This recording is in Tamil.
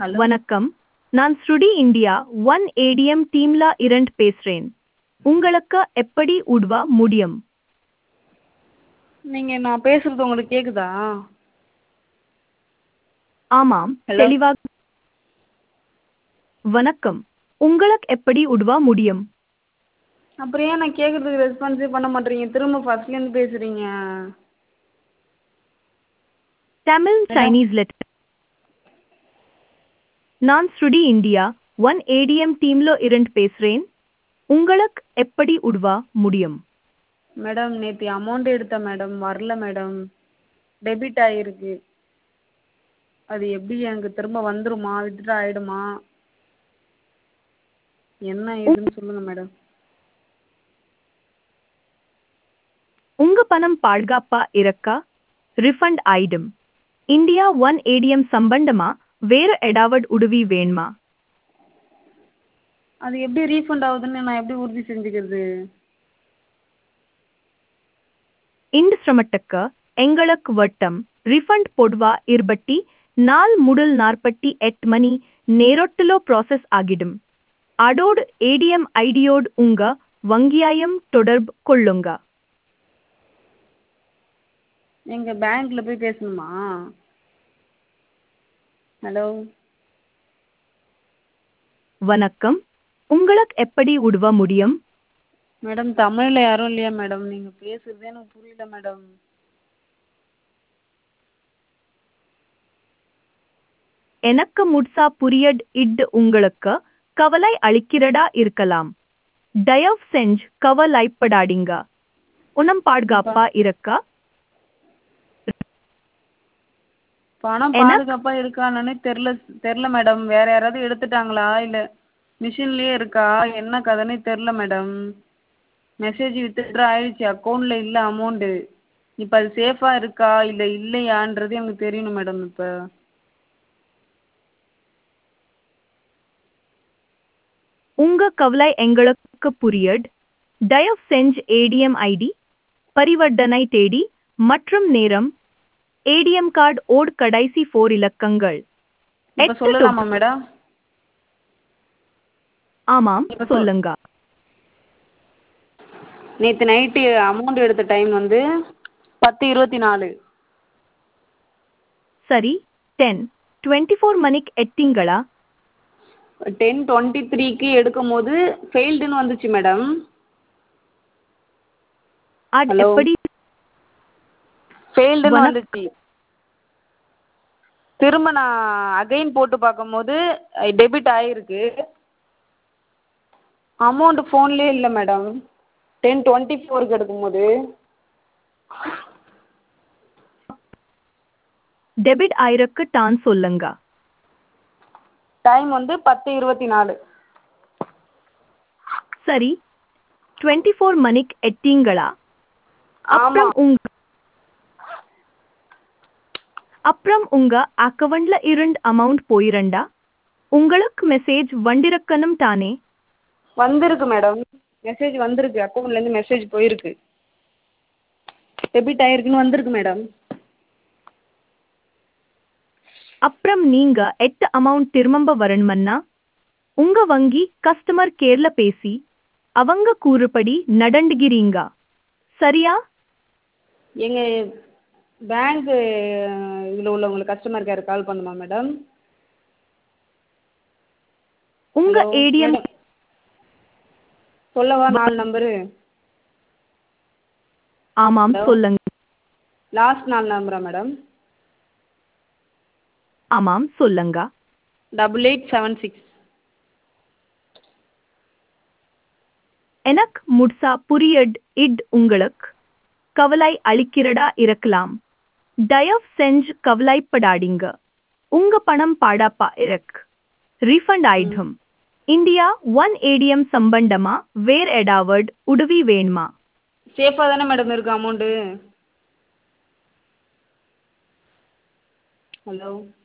ஹலோ வணக்கம் நான் ஸ்ருடி இந்தியா ஒன் ஏடிஎம் டீம்ல இரண்டு பேசுறேன் உங்களுக்கு எப்படி உதவ முடியும் நீங்கள் நான் பேசுகிறது உங்களுக்கு கேட்குதா ஆமாம் Hello? தெளிவாக வணக்கம் உங்களுக்கு எப்படி உதவ முடியும் அப்புறம் ஏன் நான் கேட்குறதுக்கு ரெஸ்பான்ஸே பண்ண மாட்டேறீங்க திரும்ப ஃபர்ஸ்ட்லேருந்து பேசுகிறீங்க தமிழ் Hello? சைனீஸ் லெட்டர் நான் ஸ்ருடி இந்தியா ஒன் ஏடிஎம் டீம்ல இரண்டு பேசுறேன் உங்களுக்கு எப்படி உதவ முடியும் மேடம் நேற்று அமௌண்ட் எடுத்தேன் மேடம் வரல மேடம் டெபிட் ஆகிருக்கு அது எப்படி எனக்கு திரும்ப வந்துருமா வித்ட்ரா ஆகிடுமா என்ன ஏதுன்னு சொல்லுங்கள் மேடம் உங்க பணம் பாதுகாப்பா இருக்கா ரிஃபண்ட் ஆயிடும் இந்தியா ஒன் ஏடிஎம் சம்பந்தமா வேற ஏதாவது உதவி வேணுமா அது எப்படி ரீஃபண்ட் ஆகுதுன்னு நான் எப்படி உறுதி செஞ்சுக்கிறது இந்த சிரமத்துக்கு எங்களுக்கு வட்டம் ரிஃபண்ட் போடுவா இருபட்டி நாள் முதல் நாற்பத்தி எட்டு மணி நேரத்திலோ ப்ராசஸ் ஆகிடும் அதோடு ஏடிஎம் ஐடியோடு உங்க வங்கியாயம் தொடர்பு கொள்ளுங்க எங்கள் பேங்க்கில் போய் பேசணுமா ஹலோ வணக்கம் உங்களுக்கு எப்படி உதவ முடியும் மேடம் தமிழில் யாரும் இல்லையா மேடம் நீங்கள் பேசுகிறதே எனக்கு புரியல மேடம் எனக்கு முட்சா புரியட் இட் உங்களுக்கு கவலை அளிக்கிறதா இருக்கலாம் தயவு செஞ்சு கவலைப்படாதீங்க உனம் பாதுகாப்பா இருக்கா பணம் என்ன? பாதுகாப்பாக இருக்கான்னு தெரில தெரில மேடம் வேறு யாராவது எடுத்துட்டாங்களா இல்லை மிஷின்லேயே இருக்கா என்ன கதைன்னே தெரில மேடம் மெசேஜ் வித்ட்ரா ஆயிடுச்சு அக்கௌண்ட்டில் இல்லை அமௌண்ட்டு இப்போ அது சேஃபாக இருக்கா இல்லை இல்லையான்றது எனக்கு தெரியணும் மேடம் இப்போ உங்க கவலை எங்களுக்கு புரியட் தயவு செஞ்சு ஏடிஎம் ஐடி பரிவர்த்தனை தேதி மற்றும் நேரம் ஏடிஎம் கார்டு ஓட் கடைசி ஃபோர் இலக்கங்கள் இப்போ எட்டு சொல்லலாமா மேடம் ஆமாம் இப்ப சொல். சொல்லுங்க நேற்று நைட்டு அமௌண்ட் எடுத்த டைம் வந்து பத்து இருபத்தி நாலு சரி டென் டுவெண்ட்டி ஃபோர் மணிக்கு எட்டிங்களா டென் டுவெண்ட்டி த்ரீக்கு எடுக்கும் போது ஃபெயில்டுன்னு வந்துச்சு மேடம் அது Hello? எப்படி ஃபெயில்டுன்னு வணக்கம். வந்துச்சு திரும்ப நான் அகைன் போட்டு பார்க்கும்போது டெபிட் ஆகிருக்கு அமௌண்ட் ஃபோன்லேயே இல்லை மேடம் டென் டுவெண்ட்டி ஃபோருக்கு எடுக்கும்போது டெபிட் ஆயிருக்கு தான் சொல்லுங்க டைம் வந்து பத்து இருபத்தி நாலு சரி டுவெண்ட்டி ஃபோர் மணிக்கு எட்டிங்களா அப்புறம் ஆமாம் உங்க அப்புறம் உங்க அக்கவுண்ட்ல இரண்டு அமௌண்ட் போயிருண்டா உங்களுக்கு மெசேஜ் வண்டிருக்கணும் தானே வந்திருக்கு மேடம் மெசேஜ் வந்திருக்கு அக்கௌண்ட்லேருந்து மெசேஜ் போயிருக்கு டெபிட் ஆகிருக்குன்னு வந்திருக்கு மேடம் அப்புறம் நீங்க எட்டு அமௌண்ட் திரும்ப வரணுமன்னா உங்க வங்கி கஸ்டமர் கேர்ல பேசி அவங்க கூறுபடி நடந்துகிறீங்க சரியா எங்கள் பேங்க்கு இதில் உள்ளவங்களுக்கு கஸ்டமர் கேர் கால் பண்ணுமா மேடம் உங்க Hello, ஏடிஎம் madam. சொல்லவா நாலு நம்பரு ஆமாம் Hello? சொல்லுங்க லாஸ்ட் நாலு நம்பரா மேடம் ஆமாம் சொல்லுங்க டபுள் எயிட் செவன் சிக்ஸ் எனக்கு முட்சா புரியட் இட் உங்களுக்கு கவலை அளிக்கிறதா இருக்கலாம் தயவு செஞ்சு கவலைப்படாதீங்க உங்க பணம் பாடாப்பா இருக்கு ரீஃபண்ட் ஆயிடும் இந்தியா ஒன் ஏடிஎம் சம்பந்தமா வேற ஏதாவது உதவி வேணுமா சேஃபாக தானே மேடம் இருக்கு அமௌண்ட்டு ஹலோ